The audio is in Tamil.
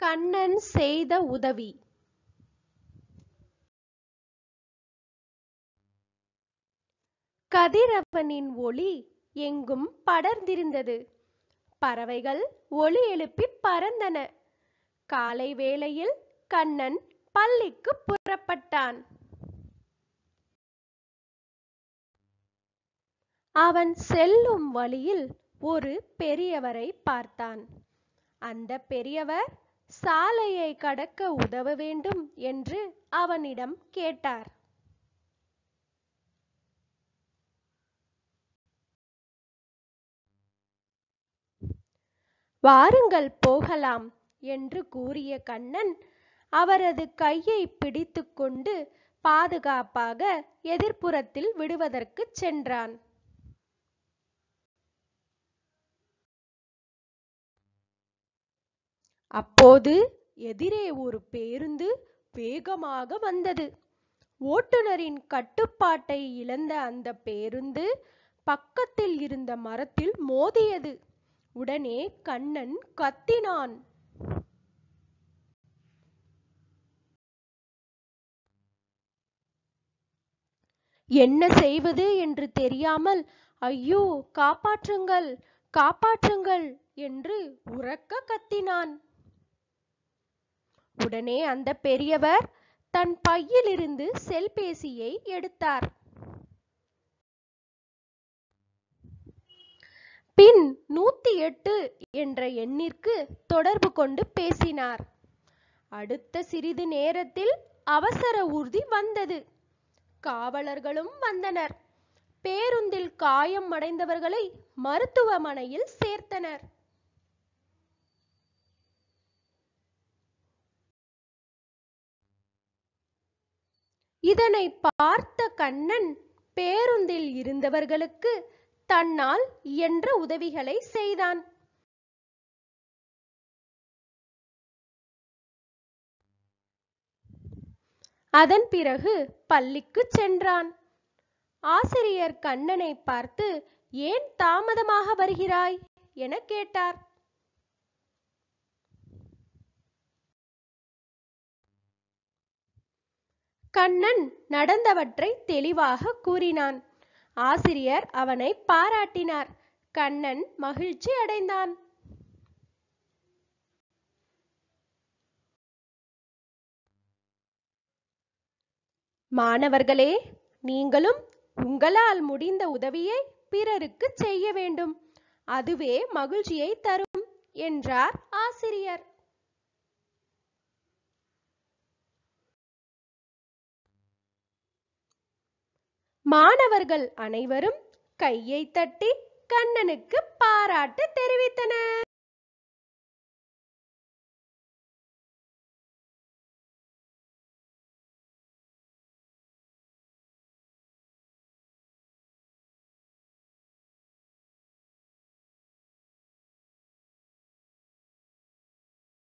கண்ணன் செய்த உதவி கதிரவனின் ஒளி எங்கும் படர்ந்திருந்தது பறவைகள் ஒலி எழுப்பி பறந்தன காலை வேளையில் கண்ணன் பள்ளிக்கு புறப்பட்டான் அவன் செல்லும் வழியில் ஒரு பெரியவரை பார்த்தான் அந்த பெரியவர் சாலையை கடக்க உதவ வேண்டும் என்று அவனிடம் கேட்டார் வாருங்கள் போகலாம் என்று கூறிய கண்ணன் அவரது கையை பிடித்துக்கொண்டு பாதுகாப்பாக எதிர்ப்புறத்தில் விடுவதற்குச் சென்றான் அப்போது எதிரே ஒரு பேருந்து வேகமாக வந்தது ஓட்டுநரின் கட்டுப்பாட்டை இழந்த அந்த பேருந்து பக்கத்தில் இருந்த மரத்தில் மோதியது உடனே கண்ணன் கத்தினான் என்ன செய்வது என்று தெரியாமல் ஐயோ காப்பாற்றுங்கள் காப்பாற்றுங்கள் என்று உரக்க கத்தினான் உடனே அந்த பெரியவர் தன் பையிலிருந்து செல்பேசியை எடுத்தார் பின் நூத்தி எட்டு என்ற எண்ணிற்கு தொடர்பு கொண்டு பேசினார் அடுத்த சிறிது நேரத்தில் அவசர ஊர்தி வந்தது காவலர்களும் வந்தனர் பேருந்தில் காயம் அடைந்தவர்களை மருத்துவமனையில் சேர்த்தனர் இதனை பார்த்த கண்ணன் பேருந்தில் இருந்தவர்களுக்கு தன்னால் இயன்ற உதவிகளை செய்தான் அதன் பிறகு பள்ளிக்குச் சென்றான் ஆசிரியர் கண்ணனை பார்த்து ஏன் தாமதமாக வருகிறாய் என கேட்டார் கண்ணன் நடந்தவற்றை தெளிவாக கூறினான் ஆசிரியர் அவனை பாராட்டினார் கண்ணன் மகிழ்ச்சி அடைந்தான் மாணவர்களே நீங்களும் உங்களால் முடிந்த உதவியை பிறருக்கு செய்ய வேண்டும் அதுவே மகிழ்ச்சியை தரும் என்றார் ஆசிரியர் மாணவர்கள் அனைவரும் கையை தட்டி கண்ணனுக்கு பாராட்டு தெரிவித்தனர்